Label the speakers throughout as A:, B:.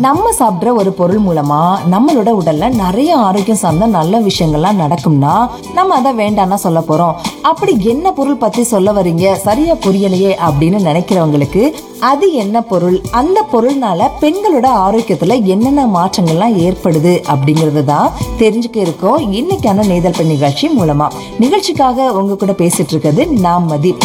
A: நம்ம சாப்பிடுற ஒரு பொருள் மூலமா நம்மளோட உடல்ல நிறைய ஆரோக்கியம் சார்ந்த நல்ல விஷயங்கள்லாம் நடக்கும்னா நம்ம அதை வேண்டாம்னா சொல்ல போறோம் அப்படி என்ன பொருள் பத்தி சொல்ல வர்றீங்க சரியா புரியலையே அப்படின்னு நினைக்கிறவங்களுக்கு அது என்ன பொருள் அந்த பொருள்னால பெண்களோட ஆரோக்கியத்துல என்னென்ன மாற்றங்கள்லாம் ஏற்படுது அப்படிங்கறது தான் தெரிஞ்சுக்க இருக்கோம் இன்னைக்கான நேதல் பெண் நிகழ்ச்சி மூலமா நிகழ்ச்சிக்காக உங்க கூட பேசிட்டு இருக்கிறது நான் மதி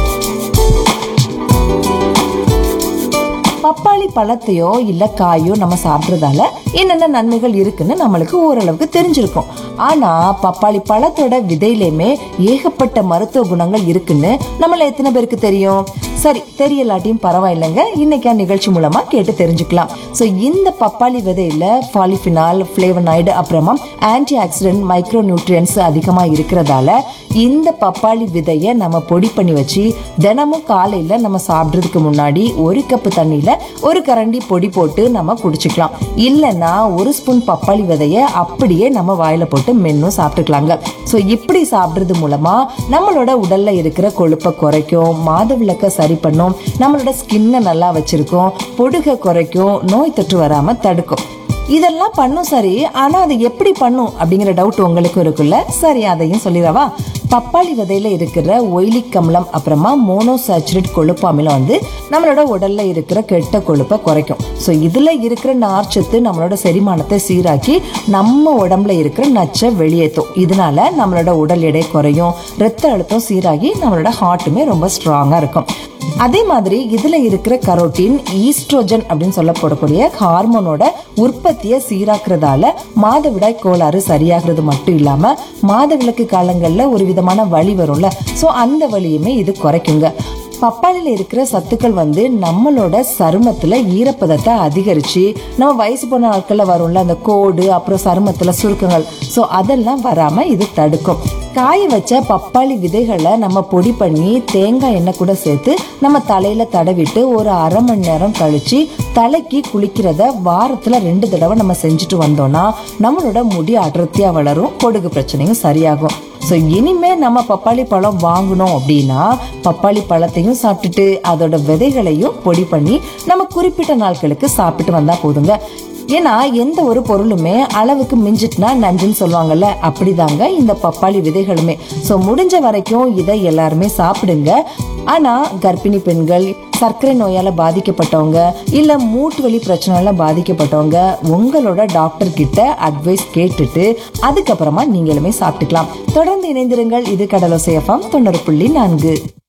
A: பப்பாளி பழத்தையோ இல்ல காயோ நம்ம சாப்பிடுறதால என்னென்ன நன்மைகள் இருக்குன்னு நம்மளுக்கு ஓரளவுக்கு தெரிஞ்சிருக்கும் ஆனா பப்பாளி பழத்தோட விதையிலுமே ஏகப்பட்ட மருத்துவ குணங்கள் இருக்குன்னு நம்மள எத்தனை பேருக்கு தெரியும் சரி தெரியலாட்டியும் பரவாயில்லைங்க இன்னைக்கா நிகழ்ச்சி மூலமா கேட்டு தெரிஞ்சுக்கலாம் ஸோ இந்த பப்பாளி விதையில பாலிஃபினால் ஃபிளேவனாய்டு அப்புறமா ஆன்டி ஆக்சிடென்ட் மைக்ரோ நியூட்ரியன்ஸ் அதிகமா இருக்கிறதால இந்த பப்பாளி விதைய நம்ம பொடி பண்ணி வச்சு தினமும் காலையில நம்ம சாப்பிட்றதுக்கு முன்னாடி ஒரு கப்பு தண்ணியில ஒரு கரண்டி பொடி போட்டு நம்ம குடிச்சுக்கலாம் இல்லைன்னா ஒரு ஸ்பூன் பப்பாளி விதைய அப்படியே நம்ம வாயில போட்டு மென்னும் சாப்பிட்டுக்கலாங்க ஸோ இப்படி சாப்பிட்றது மூலமா நம்மளோட உடல்ல இருக்கிற கொழுப்பை குறைக்கும் மாதவிளக்க சரி பண்ணும் நம்மளோட ஸ்கின்னை நல்லா வச்சிருக்கும் பொடுகை குறைக்கும் நோய் தொற்று வராம தடுக்கும் இதெல்லாம் பண்ணும் சரி ஆனா அது எப்படி பண்ணும் அப்படிங்கிற டவுட் உங்களுக்கு இருக்குல்ல சரி அதையும் சொல்லிடவா பப்பாளி விதையில இருக்கிற ஒயிலிக் அமிலம் அப்புறமா மோனோசாச்சுரேட் கொழுப்பு அமிலம் வந்து நம்மளோட உடல்ல இருக்கிற கெட்ட கொழுப்பை குறைக்கும் ஸோ இதுல இருக்கிற நார்ச்சத்து நம்மளோட செரிமானத்தை சீராக்கி நம்ம உடம்புல இருக்கிற நச்சை வெளியேற்றும் இதனால நம்மளோட உடல் எடை குறையும் ரத்த அழுத்தம் சீராகி நம்மளோட ஹார்ட்டுமே ரொம்ப ஸ்ட்ராங்கா இருக்கும் அதே மாதிரி இதுல இருக்கிற கரோட்டின் ஈஸ்ட்ரோஜன் அப்படின்னு சொல்லப்படக்கூடிய ஹார்மோனோட உற்பத்தியை சீராக்குறதால மாதவிடாய் கோளாறு சரியாகிறது மட்டும் இல்லாம மாதவிலக்கு காலங்கள்ல ஒரு விதமான வலி வரும்ல சோ அந்த வலியுமே இது குறைக்குங்க பப்பாளில இருக்கிற சத்துக்கள் வந்து நம்மளோட சருமத்துல ஈரப்பதத்தை அதிகரிச்சு நம்ம வயசு போன நாட்கள்ல வரும்ல அந்த கோடு அப்புறம் சருமத்துல சுருக்கங்கள் ஸோ அதெல்லாம் வராம இது தடுக்கும் காய வச்ச பப்பாளி விதைகளை நம்ம பொடி பண்ணி தேங்காய் எண்ணெய் கூட சேர்த்து நம்ம தலையில தடவிட்டு ஒரு அரை மணி நேரம் கழிச்சு தலைக்கு குளிக்கிறத வாரத்துல ரெண்டு தடவை நம்ம செஞ்சுட்டு வந்தோம்னா நம்மளோட முடி அடர்த்தியா வளரும் பொடுகு பிரச்சனையும் சரியாகும் ஸோ இனிமே நம்ம பப்பாளி பழம் வாங்கணும் அப்படின்னா பப்பாளி பழத்தையும் சாப்பிட்டுட்டு அதோட விதைகளையும் பொடி பண்ணி நம்ம குறிப்பிட்ட நாட்களுக்கு சாப்பிட்டு வந்தா போதுங்க ஏன்னா எந்த ஒரு பொருளுமே அளவுக்கு மிஞ்சிட்டுனா நஞ்சுன்னு சொல்லுவாங்கல்ல அப்படிதாங்க இந்த பப்பாளி விதைகளுமே ஸோ முடிஞ்ச வரைக்கும் இதை எல்லாருமே சாப்பிடுங்க ஆனா கர்ப்பிணி பெண்கள் சர்க்கரை நோயால பாதிக்கப்பட்டவங்க இல்ல மூட்டு வலி பிரச்சனையால பாதிக்கப்பட்டவங்க உங்களோட டாக்டர் கிட்ட அட்வைஸ் கேட்டுட்டு அதுக்கப்புறமா நீங்களுமே சாப்பிட்டுக்கலாம் தொடர்ந்து இணைந்திருங்கள் இது கடலோசையஃபம் தொண்ணூறு புள்ளி நான்கு